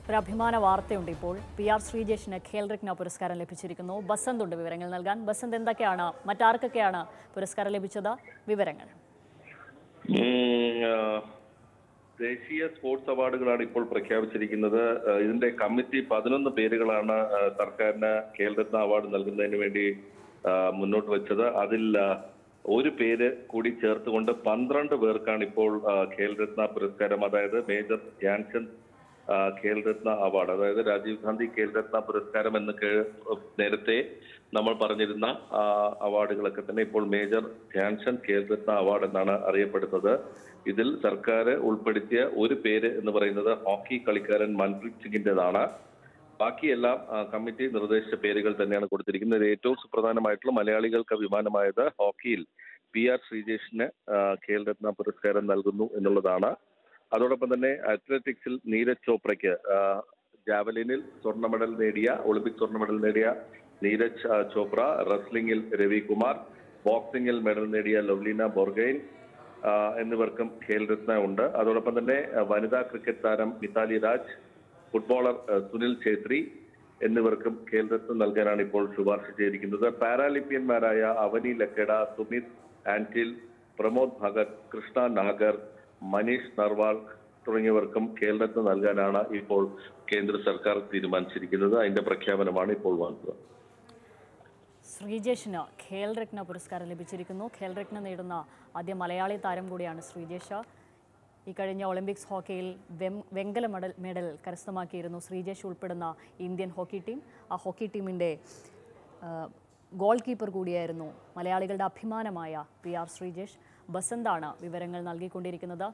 ഒരു അഭിമാന വാർത്തയുണ്ട് ഇപ്പോൾ പി ആർ ശ്രീജേഷിന് ഖേൽരത്ന പുരസ്കാരം ലഭിച്ചിരിക്കുന്നു ബസന്ത് ഉണ്ട് വിവരങ്ങൾ നൽകാൻ ബസന്ത് എന്തൊക്കെയാണ് മറ്റാർക്കൊക്കെയാണ് പുരസ്കാരം ലഭിച്ചത് വിവരങ്ങൾ ഉം, ആ, ദേശീയ സ്പോർട്സ് അവാർഡുകളാണ് ഇപ്പോൾ പ്രഖ്യാപിച്ചിരിക്കുന്നത് ആ, ഇതിന്റെ കമ്മിറ്റി പതിനൊന്ന് പേരുകളാണ് ആ, സർക്കാരിന് ഖേൽരത്ന അവാർഡ് നൽകുന്നതിന് വേണ്ടി ആ, മുന്നോട്ട് വെച്ചത് അതിൽ ആ, ഒരു പേര് കൂടി ചേർത്തുകൊണ്ട് പന്ത്രണ്ട് പേർക്കാണ് ഇപ്പോൾ ആ, ഖേൽരത്ന പുരസ്കാരം അതായത് മേജർ ധ്യാൻചന്ദ് ആ, ഖേൽരത്ന അവാർഡ് അതായത് രാജീവ് ഗാന്ധി ഖേൽരത്ന പുരസ്കാരം എന്ന് കേ- നേരത്തെ നമ്മൾ പറഞ്ഞിരുന്ന ആ, അവാർഡുകളൊക്കെ തന്നെ ഇപ്പോൾ മേജർ ധ്യാൻചന്ദ് ഖേൽരത്ന അവാർഡ് എന്നാണ് അറിയപ്പെടുന്നത് ഇതിൽ സർക്കാർ ഉൾപ്പെടുത്തിയ ഒരു പേര് എന്ന് പറയുന്നത് ഹോക്കി കളിക്കാരൻ മൻപ്രീത് സിംഗിന്റേതാണ് ബാക്കിയെല്ലാം ആ, കമ്മിറ്റി നിർദ്ദേശിച്ച പേരുകൾ തന്നെയാണ് കൊടുത്തിരിക്കുന്നത് ഇതിൽ ഏറ്റവും സുപ്രധാനമായിട്ടുള്ള മലയാളികൾക്ക് അഭിമാനമായത് ഹോക്കിയിൽ പി ആർ ശ്രീജേഷിന് ആ, ഖേൽരത്ന പുരസ്കാരം നൽകുന്നു എന്നുള്ളതാണ് അതോടൊപ്പം തന്നെ അത്ലറ്റിക്സിൽ നീരജ് ചോപ്രയ്ക്ക് ആ, ജാവലിനിൽ സ്വർണ്ണ മെഡൽ നേടിയ ഒളിമ്പിക് സ്വർണ്ണ മെഡൽ നേടിയ നീരജ് ആ, ചോപ്ര റെസ്ലിംഗിൽ രവികുമാർ ബോക്സിംഗിൽ മെഡൽ നേടിയ ലവ്ലീന ബോർഗൈൻ ആ, എന്നിവർക്കും ഖേൽരത്ന ഉണ്ട് അതോടൊപ്പം തന്നെ ആ, വനിതാ ക്രിക്കറ്റ് താരം മിതാലി രാജ് ഫുട്ബോളർ ആ, സുനിൽ ഛേത്രി എന്നിവർക്കും ഖേൽരത്ന നൽകാനാണ് ഇപ്പോൾ ശുപാർശ ചെയ്തിരിക്കുന്നത് പാരാലിമ്പ്യന്മാരായ അവനി ലക്കഡ സുമിത് ആന്റിൽ പ്രമോദ് ഭഗത് കൃഷ്ണ നാഗർ മനീഷ് നർവാൾ തുടങ്ങിയവർക്കും ഖേൽരത്ന നൽകാനാണ് ഇപ്പോൾ കേന്ദ്ര സർക്കാർ തീരുമാനിച്ചിരിക്കുന്നത് അതിന്റെ പ്രഖ്യാപനമാണ് ഇപ്പോൾ വന്നത് ശ്രീജേഷിന് ഖേൽരത്ന പുരസ്കാരം ലഭിച്ചിരിക്കുന്നു ഖേൽരത്ന നേടുന്ന ആദ്യ മലയാളി താരം കൂടിയാണ് ശ്രീജേഷ് ഈ കഴിഞ്ഞ ഒളിമ്പിക്സ് ഹോക്കിയിൽ വെം- വെങ്കല മെഡൽ മെഡൽ കരസ്ഥമാക്കിയിരുന്നു ശ്രീജേഷ് ഉൾപ്പെടുന്ന ഇന്ത്യൻ ഹോക്കി ടീം ആ ഹോക്കി ടീമിൻ്റെ ഗോൾ കീപ്പർ കൂടിയായിരുന്നു മലയാളികളുടെ അഭിമാനമായ പി ആർ ശ്രീജേഷ് ബസന്താണ് വിവരങ്ങൾ നൽകിക്കൊണ്ടിരിക്കുന്നത്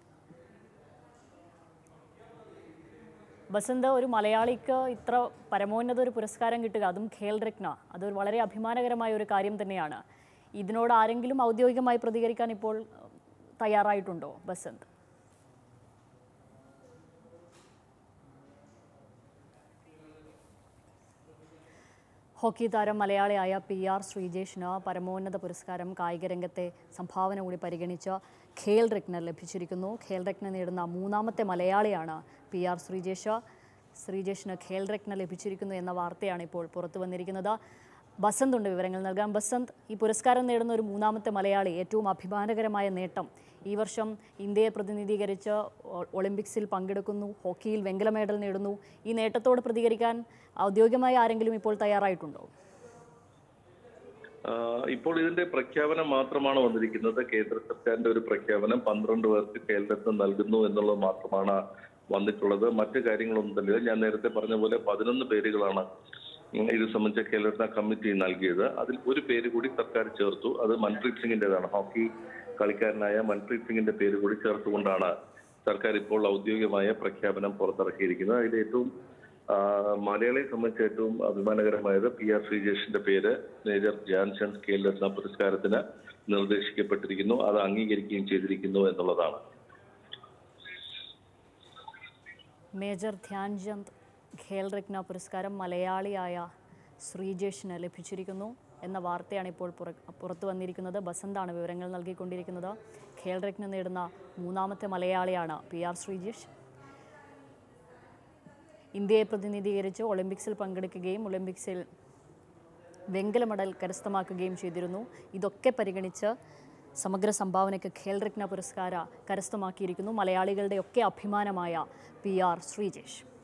ബസന്ത് ഒരു മലയാളിക്ക് ഇത്ര പരമോന്നത ഒരു പുരസ്കാരം കിട്ടുക അതും ഖേൽ രത്ന അതൊരു വളരെ അഭിമാനകരമായ ഒരു കാര്യം തന്നെയാണ് ഇതിനോട് ആരെങ്കിലും ഔദ്യോഗികമായി പ്രതികരിക്കാൻ ഇപ്പോൾ ഏഹ്, തയ്യാറായിട്ടുണ്ടോ ബസന്ത് ഹോക്കി താരം മലയാളിയായ പി ആർ ശ്രീജേഷിന് പരമോന്നത പുരസ്കാരം കായിക രംഗത്തെ സംഭാവന കൂടി പരിഗണിച്ച് ഖേൽ രത്ന ലഭിച്ചിരിക്കുന്നു ഖേൽ രത്ന നേടുന്ന മൂന്നാമത്തെ മലയാളിയാണ് പി ആർ ശ്രീജേഷ് ശ്രീജേഷിന് ഖേൽ രത്ന ലഭിച്ചിരിക്കുന്നു എന്ന വാർത്തയാണ് ഇപ്പോൾ പുറത്തു വന്നിരിക്കുന്നത് ബസന്ത് ഉണ്ട് വിവരങ്ങൾ നൽകാം ബസന്ത് ഈ പുരസ്കാരം നേടുന്ന ഒരു മൂന്നാമത്തെ മലയാളി ഏറ്റവും അഭിമാനകരമായ നേട്ടം ഈ വർഷം ഇന്ത്യയെ പ്രതിനിധീകരിച്ച് ഒ- ഒളിമ്പിക്സിൽ പങ്കെടുക്കുന്നു ഹോക്കിയിൽ വെങ്കല മെഡൽ നേടുന്നു ഈ നേട്ടത്തോട് പ്രതികരിക്കാൻ ഔദ്യോഗികമായി ആരെങ്കിലും ഇപ്പോൾ തയ്യാറായിട്ടുണ്ടോ ആ, ഇപ്പോൾ ഇതിന്റെ പ്രഖ്യാപനം മാത്രമാണ് വന്നിരിക്കുന്നത് കേന്ദ്ര സർക്കാരിന്റെ ഒരു പ്രഖ്യാപനം പന്ത്രണ്ട് പേർക്ക് കേരളത്തിന് നൽകുന്നു എന്നുള്ളത് മാത്രമാണ് വന്നിട്ടുള്ളത് മറ്റു കാര്യങ്ങളൊന്നും തന്നെ ഞാൻ നേരത്തെ പറഞ്ഞ പോലെ പതിനൊന്ന് പേരുകളാണ് ഉം, ഇത് സംബന്ധിച്ച കേരളത്തിന കമ്മിറ്റി നൽകിയത് അതിൽ ഒരു പേര് കൂടി സർക്കാർ ചേർത്തു അത് മൻപ്രീത് സിംഗിന്റേതാണ് ഹോക്കി കളിക്കാരനായ മൻപ്രീത് സിംഗിന്റെ പേര് കൂടി ചേർത്തുകൊണ്ടാണ് സർക്കാർ ഇപ്പോൾ ഔദ്യോഗികമായ പ്രഖ്യാപനം പുറത്തിറക്കിയിരിക്കുന്നത് അതിൽ ഏറ്റവും ആ, മലയാളിയെ സംബന്ധിച്ച് ഏറ്റവും അഭിമാനകരമായത് പി ആർ ശ്രീജേഷിന്റെ പേര് മേജർ ധ്യാൻചന്ദ് ഖേൽ രത്ന പുരസ്കാരത്തിന് നിർദ്ദേശിക്കപ്പെട്ടിരിക്കുന്നു അത് അംഗീകരിക്കുകയും ചെയ്തിരിക്കുന്നു എന്നുള്ളതാണ് മേജർ ധ്യാൻചന്ദ് ഖേൽ രത്ന പുരസ്കാരം മലയാളിയായ ശ്രീജേഷിന് ലഭിച്ചിരിക്കുന്നു എന്ന വാർത്തയാണ് ഇപ്പോൾ പുറ- പുറത്തു വന്നിരിക്കുന്നത് ബസന്താണ് വിവരങ്ങൾ നൽകിക്കൊണ്ടിരിക്കുന്നത് ഖേൽ രത്ന നേടുന്ന മൂന്നാമത്തെ മലയാളിയാണ് പി ആർ ശ്രീജേഷ് ഇന്ത്യയെ പ്രതിനിധീകരിച്ച് ഒളിമ്പിക്സിൽ പങ്കെടുക്കുകയും ഒളിമ്പിക്സിൽ വെങ്കല മെഡൽ കരസ്ഥമാക്കുകയും ചെയ്തിരുന്നു ഇതൊക്കെ പരിഗണിച്ച് സമഗ്ര സംഭാവനയ്ക്ക് ഖേൽ രത്ന പുരസ്കാര കരസ്ഥമാക്കിയിരിക്കുന്നു മലയാളികളുടെ ഒക്കെ അഭിമാനമായ പി ആർ ശ്രീജേഷ്